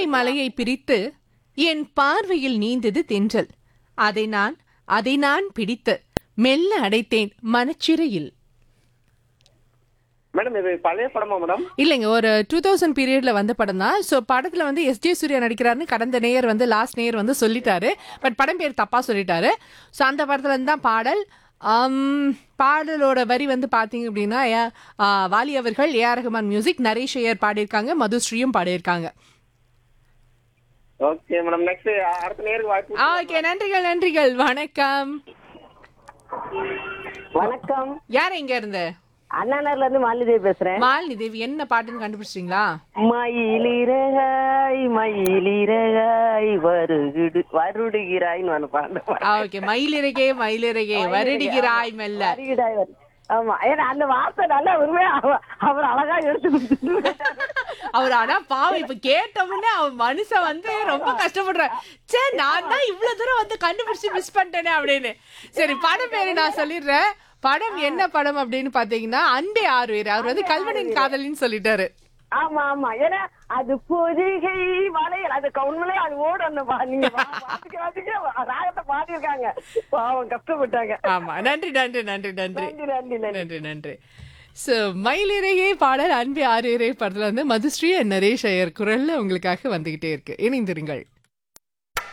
மலையை பிரித்து என் பார்வையில் நீந்தது தென்றல் அதை நான் அதை நான் பிடித்து மெல்ல அடைத்தேன் மனச்சிறையில் மேடம் இது பழைய படமா மேடம் இல்லைங்க ஒரு டூ தௌசண்ட் பீரியட்ல வந்த படம் தான் ஸோ படத்துல வந்து எஸ் ஜே சூர்யா நடிக்கிறாருன்னு கடந்த நேயர் வந்து லாஸ்ட் நேயர் வந்து சொல்லிட்டாரு பட் படம் பேர் தப்பா சொல்லிட்டாரு ஸோ அந்த படத்துல இருந்து தான் பாடல் ஆம், பாடலோட வரி வந்து பாத்தீங்க அப்படின்னா ஏ- ஆ, வாலி அவர்கள் ஏஆர் ரஹ்மான் மியூசிக் நரேஷ் ஐயர் பாடியிருக்காங்க மதுஸ்ரீயும் பாடியிருக்காங்க ஓகே மேடம் நெக்ஸ்ட் அடுத்த நேருக்கு வாய்ப்பு ஓகே நன்றிகள் நன்றிகள் வணக்கம் வணக்கம் யார் எங்க இருந்து அண்ணாநகர்ல இருந்து மாலிதேவி பேசுறேன் மாலினி தேவி என்ன பாட்டுன்னு கண்டுபிடிச்சிட்டீங்களா மயிலிறகாய் மயிலிறகாய் வருகிடு வருடுகிறாய்னு ஒண்ணு பாடு ஓகே மயிலிறகே மயிலிறகே வருடுகிறாய் மெல்ல வருகிறாய் வரு ஆமா ஏன்னா அந்த வார்த்தை நல்லா உண்மையா அவ- அவர் அழகா எடுத்து கொடுத்துட்டு அவர் ஆனா பாவம் இப்ப கேட்டோம்னே அவன் மனுஷன் வந்து ரொம்ப கஷ்டப்படுறான் சே நான் தான் இவ்வளவு தூரம் வந்து கண்டுபிடிச்சு மிஸ் பண்ணிட்டேனே அப்படின்னு சரி படம் பேரு நான் சொல்லிடுறேன் படம் என்ன படம் அப்படின்னு பாத்தீங்கன்னா அன்பே ஆறுவேர் அவர் வந்து கல்வனின் காதலின்னு சொல்லிட்டாரு ஆமா ஆமா ஏன்னா அது பொதிகை வளையல் அது உண்மையிலே அது ஓடும் அந்த பா- நீங்க வா- வாசிக்க வாசிக்க ராகத்தை பாடியிருக்காங்க பாவம் கஷ்டப்பட்டாங்க ஆமா நன்றி நன்றி நன்றி நன்றி நன்றி நன்றி நன்றி நன்றி நன்றி ஸோ மயிலிறகே பாடல் அன்பே ஆறுவேரே படத்துல வந்து மதுஸ்ரீ and நரேஷ் ஐயர் குரல்ல உங்களுக்காக வந்துகிட்டே இருக்கு இணைந்திருங்கள்